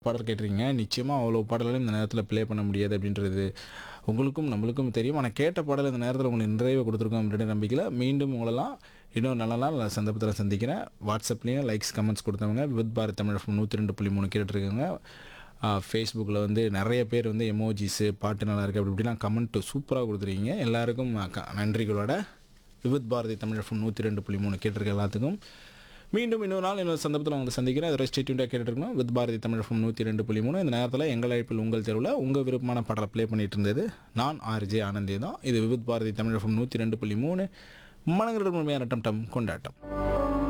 பாடல் கேட்டிருக்கீங்க நிச்சயமாக அவ்வளோ பாடல்களும் இந்த நேரத்தில் ப்ளே பண்ண முடியாது அப்படின்றது உங்களுக்கும் நம்மளுக்கும் தெரியும் ஆனால் கேட்ட பாடல் இந்த நேரத்தில் உங்களுக்கு நிறைவே கொடுத்துருக்கோம் அப்படின்ற நம்பிக்கையில் மீண்டும் உங்களெல்லாம் இன்னும் நல்ல நாள் நல்ல சந்தர்ப்பத்தில் சந்திக்கிறேன் வாட்ஸ்அப்லேயும் லைக்ஸ் கமெண்ட்ஸ் கொடுத்தவங்க வித் பாரத் தமிழ் நூற்றி ரெண்டு புள்ளி மூணு கேட்டுருக்காங்க ஃபேஸ்புக்கில் வந்து நிறைய பேர் வந்து எமோஜிஸு பாட்டு நல்லா இருக்குது அப்படி இப்படிலாம் கமெண்ட் சூப்பராக கொடுத்துருக்கீங்க எல்லாருக்கும் க- நன்றிகளோட விவித் பாரதி தமிழ் எஃப்எம் நூற்றி ரெண்டு புள்ளி மூணு கேட்டிருக்க எல்லாத்துக்கும் மீண்டும் இன்னொரு நாள் இன்னொரு சந்தர்ப்பத்தில் உங்களை சந்திக்கிறேன் அதை ஸ்டேட்யூண்டாக கேட்டுருக்கணும் வித் பாரதி தமிழ் எஃப்எம் நூற்றி ரெண்டு புள்ளி மூணு இந்த நேரத்தில் எங்கள் அழைப்பில் உங்கள் தெருவில் உங்கள் விருப்பமான பாடலை ப்ளே பண்ணிட்டு இருந்தது நான் ஆர்ஜே ஆனந்தி தான் இது விவித் பாரதி தமிழ் எஃப்எம் நூற்றி ரெண்டு புள்ளி மூணு மனங்களிடம் உண்மையான டம் டம் கொண்டாட்டம்